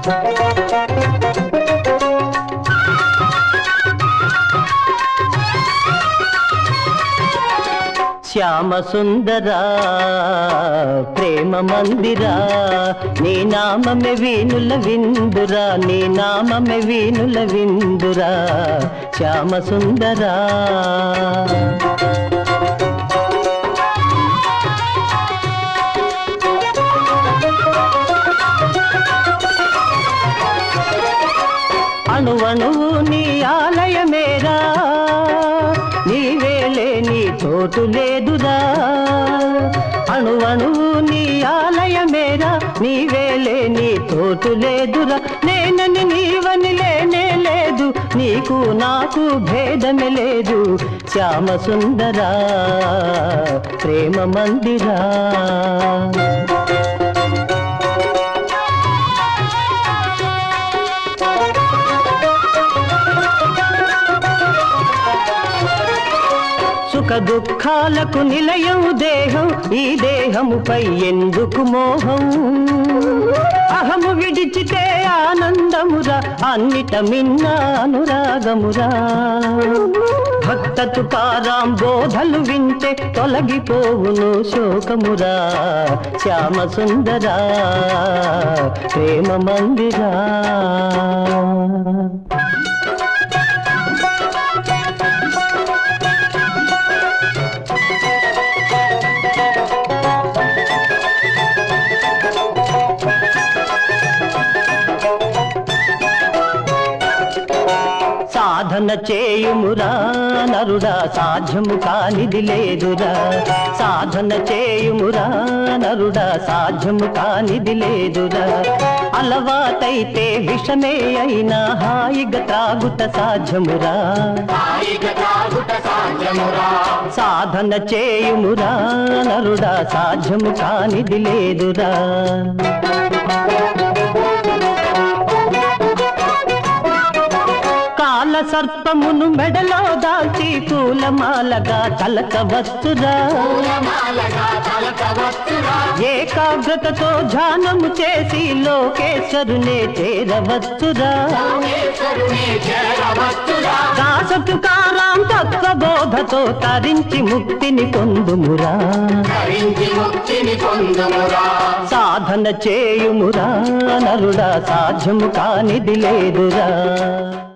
శ్యామ సుందరా ప్రేమ మందిరా నీ నామమే వీనుల విందురా నీ నామమే వీనుల విందురా శ్యామ సుందరా అణువణువు నీ ఆలయమేరా నీవేలే నీ తోటు లేదురా అణువణువు నీ ఆలయమేరా నీవేలే నీ తోటు లేదురా నేనని నీవని లేనే లేదు నీకు నాకు భేదమే లేదు శ్యామ సుందరా ప్రేమ మందిరా సుఖ దుఃఖాలకు నిలయం దేహం ఈ దేహముపై ఎందుకు మోహం అహము విడిచితే ఆనందమురా అన్నిట మిన్న అనురాగమురా భక్త తుకారాం బోధలు వింటే తొలగిపోవును శోకమురా శ్యామ సుందరా ప్రేమ మందిరా సాధన చేయుమురా నరుడా సాధ్యము కానిది లేదురా సాధన చేయుమురా నరుడా సాధ్యము కానిది లేదురా అలవాటైతే విషమే అయినా హాయిగా త్రాగుట సాధ్యమురా సాధన చేయుమురా నరుడా సాధ్యము కానిది లేదురా కాల సర్పమును మెడలో దాల్చి పూలమాలగా తలకవచ్చురా ఏకాగ్రతతో ధ్యానము చేసి లోకేశ్వరునే చేరవచ్చురా దాసతుకారాం తత్వబోధతో తరించి ముక్తిని పొందుమురా సాధన చేయుమురా నరుడా సాధ్యము కానిది లేదురా